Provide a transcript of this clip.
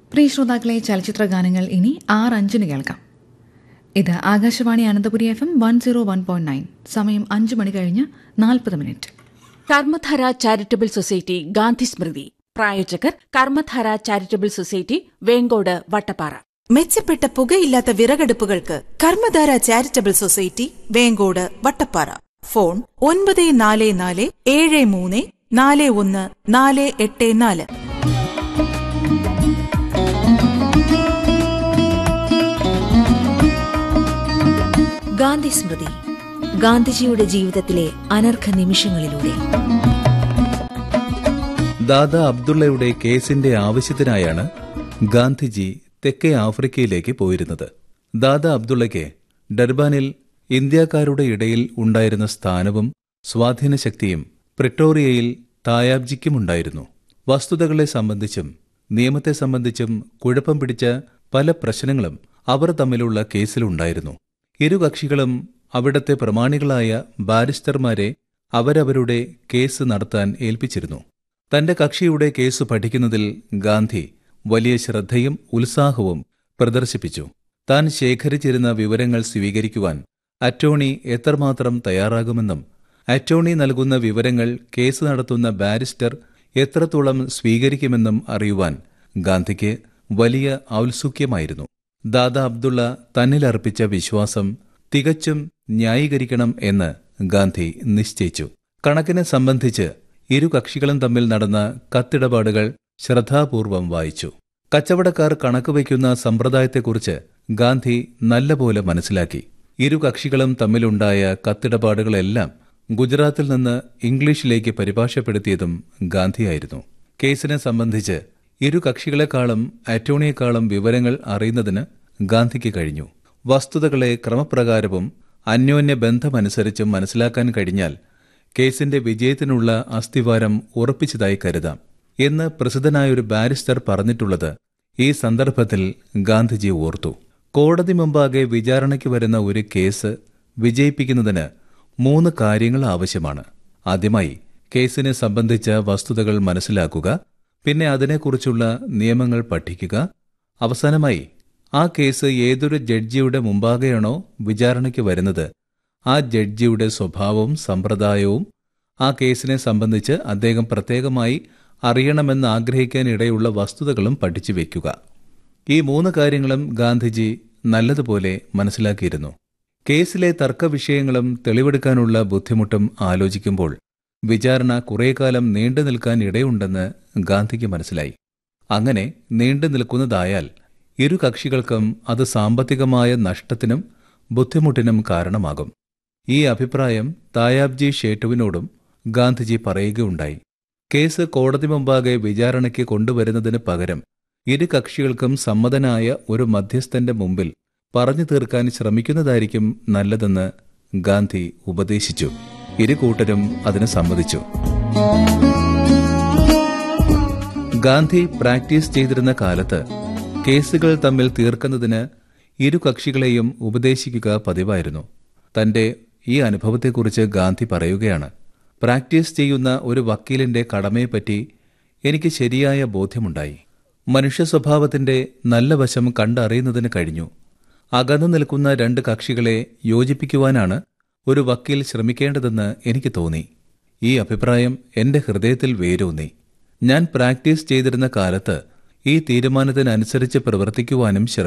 പ്രിയ ശ്രോതാക്കളെ ചലച്ചിത്ര ഗാനങ്ങൾ ഇനി ആറ് അഞ്ചിന് കേൾക്കാം ഇത് Akashvani Ananthapuri F M one zero one point nine സമയം അഞ്ച് മണി കഴിഞ്ഞ് നാൽപ്പത് minute Karmadhara charitable society Gandhi Smriti പ്രായോജകർ കർമ്മധാര ചാരിറ്റബിൾ സൊസൈറ്റി വേങ്കോട് വട്ടപ്പാറ മെച്ചപ്പെട്ട പുകയില്ലാത്ത വിറകടുപ്പുകൾക്ക് Karmadhara charitable society Venkode Vattappara phone ഒൻപത് നാല് നാല് ഏഴ് മൂന്ന് നാല് ഒന്ന് നാല് എട്ട് നാല് ഗാന്ധി സ്മൃതി ഗാന്ധിജിയുടെ ജീവിതത്തിലെ അനർഘ നിമിഷങ്ങളിലൂടെ ദാദാ അബ്ദുള്ളയുടെ കേസിന്റെ ആവശ്യത്തിനായാണ് ഗാന്ധിജി തെക്കേ ആഫ്രിക്കയിലേക്ക് പോയിരുന്നത് ദാദാ അബ്ദുള്ളയ്ക്ക് ഡർബാനിൽ ഇന്ത്യക്കാരുടെ ഇടയിൽ ഉണ്ടായിരുന്ന സ്ഥാനവും സ്വാധീനശക്തിയും പ്രിട്ടോറിയയിൽ തായാബ്ജിക്കുമുണ്ടായിരുന്നു വസ്തുതകളെ സംബന്ധിച്ചും നിയമത്തെ സംബന്ധിച്ചും കുഴപ്പം പിടിച്ച പല പ്രശ്നങ്ങളും അവർ തമ്മിലുള്ള കേസിലുണ്ടായിരുന്നു ഇരു കക്ഷികളും അവിടത്തെ പ്രമാണികളായ ബാരിസ്റ്റർമാരെ അവരവരുടെ കേസ് നടത്താൻ ഏൽപ്പിച്ചിരുന്നു തന്റെ കക്ഷിയുടെ കേസ് പഠിക്കുന്നതിൽ ഗാന്ധി വലിയ ശ്രദ്ധയും ഉത്സാഹവും പ്രദർശിപ്പിച്ചു താൻ ശേഖരിച്ചിരുന്ന വിവരങ്ങൾ സ്വീകരിക്കുവാൻ അറ്റോർണി എത്രമാത്രം തയ്യാറാകുമെന്നും അറ്റോർണി നൽകുന്ന വിവരങ്ങൾ കേസ് നടത്തുന്ന ബാരിസ്റ്റർ എത്രത്തോളം സ്വീകരിക്കുമെന്നും അറിയുവാൻ ഗാന്ധിക്ക് വലിയ ഔത്സുക്യമായിരുന്നു ദാദാ അബ്ദുള്ള തന്നിലർപ്പിച്ച വിശ്വാസം തികച്ചും ന്യായീകരിക്കണം എന്ന് ഗാന്ധി നിശ്ചയിച്ചു കണക്കിനെ സംബന്ധിച്ച് ഇരു കക്ഷികളും തമ്മിൽ നടന്ന കത്തിടപാടുകൾ ശ്രദ്ധാപൂർവം വായിച്ചു കച്ചവടക്കാർ കണക്ക് വയ്ക്കുന്ന സമ്പ്രദായത്തെക്കുറിച്ച് ഗാന്ധി നല്ലപോലെ മനസ്സിലാക്കി ഇരു കക്ഷികളും തമ്മിലുണ്ടായ കത്തിടപാടുകളെല്ലാം ഗുജറാത്തിൽ നിന്ന് ഇംഗ്ലീഷിലേക്ക് പരിഭാഷപ്പെടുത്തിയതും ഗാന്ധിയായിരുന്നു കേസിനെ സംബന്ധിച്ച് ഇരു കക്ഷികളെക്കാളും അറ്റോണിയെക്കാളും വിവരങ്ങൾ അറിയുന്നതിന് ഗാന്ധിക്ക് കഴിഞ്ഞു വസ്തുതകളെ ക്രമപ്രകാരവും അന്യോന്യ ബന്ധമനുസരിച്ചും മനസ്സിലാക്കാൻ കഴിഞ്ഞാൽ കേസിന്റെ വിജയത്തിനുള്ള അസ്ഥിവാരം ഉറപ്പിച്ചതായി കരുതാം എന്ന് പ്രസിദ്ധനായൊരു ബാരിസ്റ്റർ പറഞ്ഞിട്ടുള്ളത് ഈ സന്ദർഭത്തിൽ ഗാന്ധിജി ഓർത്തു കോടതി മുമ്പാകെ വിചാരണയ്ക്ക് വരുന്ന ഒരു കേസ് വിജയിപ്പിക്കുന്നതിന് മൂന്ന് കാര്യങ്ങൾ ആവശ്യമാണ് ആദ്യമായി കേസിനെ സംബന്ധിച്ച വസ്തുതകൾ മനസ്സിലാക്കുക പിന്നെ അതിനെക്കുറിച്ചുള്ള നിയമങ്ങൾ പഠിക്കുക അവസാനമായി ആ കേസ് ഏതൊരു ജഡ്ജിയുടെ മുമ്പാകെയാണോ വിചാരണയ്ക്ക് വരുന്നത് ആ ജഡ്ജിയുടെ സ്വഭാവവും സമ്പ്രദായവും ആ കേസിനെ സംബന്ധിച്ച് അദ്ദേഹം പ്രത്യേകമായി അറിയണമെന്ന് ആഗ്രഹിക്കാനിടയുള്ള വസ്തുതകളും പഠിച്ചു വയ്ക്കുക ഈ മൂന്ന് കാര്യങ്ങളും ഗാന്ധിജി നല്ലതുപോലെ മനസ്സിലാക്കിയിരുന്നു കേസിലെ തർക്കവിഷയങ്ങളും തെളിവെടുക്കാനുള്ള ബുദ്ധിമുട്ടും ആലോചിക്കുമ്പോൾ വിചാരണ കുറേക്കാലം നീണ്ടു നിൽക്കാൻ ഇടയുണ്ടെന്ന് ഗാന്ധിക്ക് മനസ്സിലായി അങ്ങനെ നീണ്ടു നിൽക്കുന്നതായാൽ ഇരു കക്ഷികൾക്കും അത് സാമ്പത്തികമായ നഷ്ടത്തിനും ബുദ്ധിമുട്ടിനും കാരണമാകും ഈ അഭിപ്രായം തായാബ്ജി ഷേട്ടുവിനോടും ഗാന്ധിജി പറയുകയുണ്ടായി കേസ് കോടതി മുമ്പാകെ വിചാരണയ്ക്ക് കൊണ്ടുവരുന്നതിന് പകരം ഇരു കക്ഷികൾക്കും സമ്മതനായ ഒരു മധ്യസ്ഥന്റെ മുമ്പിൽ പറഞ്ഞു തീർക്കാൻ ശ്രമിക്കുന്നതായിരിക്കും നല്ലതെന്ന് ഗാന്ധി ഉപദേശിച്ചു ഇരു കൂട്ടരും അതിന് സമ്മതിച്ചു ഗാന്ധി പ്രാക്ടീസ് ചെയ്തിരുന്ന കാലത്ത് കേസുകൾ തമ്മിൽ തീർക്കുന്നതിന് ഇരു കക്ഷികളെയും ഉപദേശിക്കുക പതിവായിരുന്നു തന്റെ ഈ അനുഭവത്തെക്കുറിച്ച് ഗാന്ധി പറയുകയാണ് പ്രാക്ടീസ് ചെയ്യുന്ന ഒരു വക്കീലിന്റെ കടമയെപ്പറ്റി എനിക്ക് ശരിയായ ബോധ്യമുണ്ടായി മനുഷ്യ സ്വഭാവത്തിന്റെ നല്ല വശം കണ്ടറിയുന്നതിന് കഴിഞ്ഞു അകന്നു നിൽക്കുന്ന രണ്ട് കക്ഷികളെ യോജിപ്പിക്കുവാനാണ് ഒരു വക്കീൽ ശ്രമിക്കേണ്ടതെന്ന് എനിക്ക് തോന്നി ഈ അഭിപ്രായം എന്റെ ഹൃദയത്തിൽ വേരൂന്നി ഞാൻ പ്രാക്ടീസ് ചെയ്തിരുന്ന കാലത്ത് ഈ തീരുമാനത്തിനനുസരിച്ച് പ്രവർത്തിക്കുവാനും ശ്രമിച്ചു